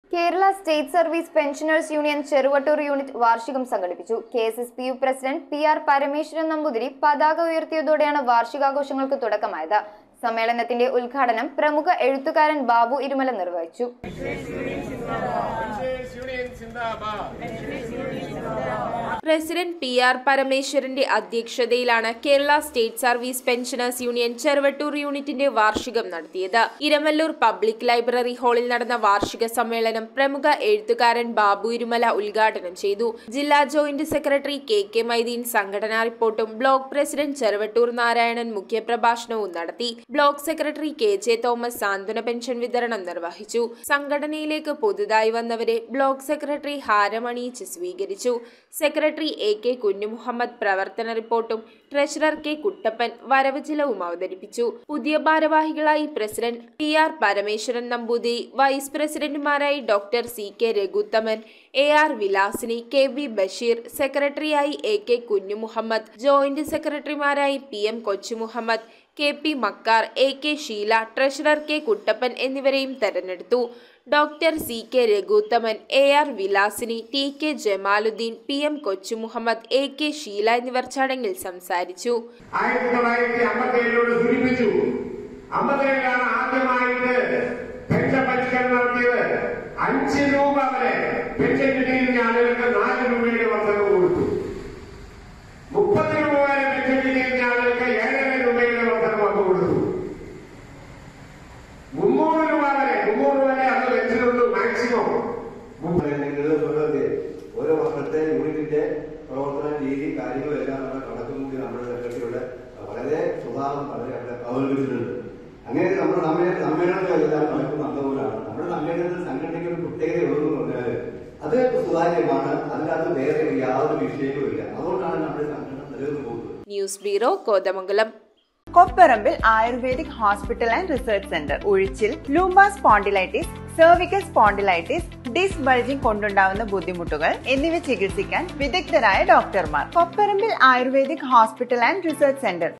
Kerala state service pensioners union Cheruvattoor unit വാർഷികം സംഘടിപ്പിച്ചു K S S P U president P R Parameswaran Namboothiri പതാക ഉയർത്തിയതോടെയാണ് വാർഷികാഘോഷങ്ങൾക്ക് തുടക്കമായത് സമ്മേളനത്തിന്റെ ഉദ്ഘാടനം പ്രമുഖ എഴുത്തുകാരൻ ബാബു ഇരുമല നിർവഹിച്ചു പെൻഷേഴ്സ് യൂണിയൻ സിന്ദാബാദ് പ്രസിഡന്റ് പി ആർ പരമേശ്വരന്റെ അധ്യക്ഷതയിലാണ് Kerala state service pensioners union Cheruvattoor യൂണിറ്റിന്റെ വാർഷികം നടത്തിയത് ഇരമല്ലൂർ പബ്ലിക് ലൈബ്രറി ഹാളിൽ നടന്ന വാർഷിക സമ്മേളനം പ്രമുഖ എഴുത്തുകാരൻ ബാബു ഇരുമല ഉദ്ഘാടനം ചെയ്തു ജില്ലാ joint secretary K K Maideen സംഘടനാ റിപ്പോർട്ടും ബ്ലോക്ക് പ്രസിഡന്റ് ചെറുവട്ടൂർ നാരായണൻ മുഖ്യപ്രഭാഷണവും നടത്തി block secretary K J Thomas സാന്ത്വന പെൻഷൻ വിതരണം നിർവഹിച്ചു സംഘടനയിലേക്ക് പുതുതായി വന്നവരെ ബ്ലോക്ക് സെക്രട്ടറി ഹാരമണിയിച്ച് സ്വീകരിച്ചു സെക്രട്ടറി എ കെ കുഞ്ഞുമുഹമ്മദ് പ്രവർത്തന റിപ്പോർട്ടും ട്രഷറർ കെ കുട്ടപ്പൻ വരവ് ചിലവും അവതരിപ്പിച്ചു പുതിയ ഭാരവാഹികളായി president P R Parameswaran Namboothiri vice പ്രസിഡന്റുമാരായി doctor C K Raghuthaman A R Vilasini K V Basheer സെക്രട്ടറിയായി എ കെ കുഞ്ഞുമുഹമ്മദ് ജോയിന്റ് സെക്രട്ടറിമാരായി P M Kochumuhammed K P Makkar A K Sheela treasurer K Kuttappan എന്നിവരെയും തെരഞ്ഞെടുത്തു doctor C K Raghuthaman A R Vilasini T K Jamaluddin P M Kochumuhammed A K Sheela എന്നിവർ ചടങ്ങിൽ സംസാരിച്ചു ആയിരത്തി തൊള്ളായിരത്തി അമ്പത്തേഴിലോട് സൂചിപ്പിച്ചു അമ്പത്തേഴിലാണ് ആദ്യമായിട്ട് പെൻഷൻ പരിഷ്കരണം നടത്തിയത് അഞ്ച് രൂപ വരെ പെൻഷൻ കിട്ടിയിരുന്ന ആളുകൾക്ക് നാല് രൂപയുടെ വർധനവ് കൊടുത്തു മുപ്പത് രൂപ വരെ പെൻഷൻ കിട്ടിയിരുന്ന ആളുകൾക്ക് ഏഴര രൂപയുടെ വർധനവ് അങ്ങ് കൊടുത്തു മുന്നൂറ് രൂപ വരെ മുന്നൂറ് വരെ അത് വെച്ചിട്ടുള്ളൂ മാക്സിമം നിങ്ങൾക്ക് ഓരോ വർഷത്തെ യൂണിറ്റിന്റെ പ്രവർത്തന രീതി കാര്യങ്ങളെല്ലാം നമ്മുടെ കണക്കും കൂടി നമ്മുടെ സെക്രട്ടറിയുടെ വളരെ സുധാരണം വളരെ അവിടെ അവതരിപ്പിച്ചിട്ടുണ്ട് അങ്ങനെ നമ്മുടെ സമ്മേളന സമ്മേളനങ്ങളെല്ലാം നടക്കുന്ന അന്തപോലാണ് നമ്മുടെ സമ്മേളനത്തിൽ സംഘടനയ്ക്ക് ഒരു പ്രത്യേകതയുള്ളതെന്ന് പറഞ്ഞാൽ അത് സുതാര്യമാണ് അതിനകത്ത് വേറെ യാതൊരു വിഷയങ്ങളുമില്ല അതുകൊണ്ടാണ് നമ്മുടെ സംഘടന നിലനിന്ന് പോകുന്നത് news bureau Kothamangalam Kopparambil ayurvedic hospital and research centre ഉഴിച്ചിൽ lumbar spondylitis cervical spondylitis disc bulging കൊണ്ടുണ്ടാവുന്ന ബുദ്ധിമുട്ടുകൾ എന്നിവ ചികിത്സിക്കാൻ വിദഗ്ധരായ ഡോക്ടർമാർ Kopparambil ayurvedic hospital and research centre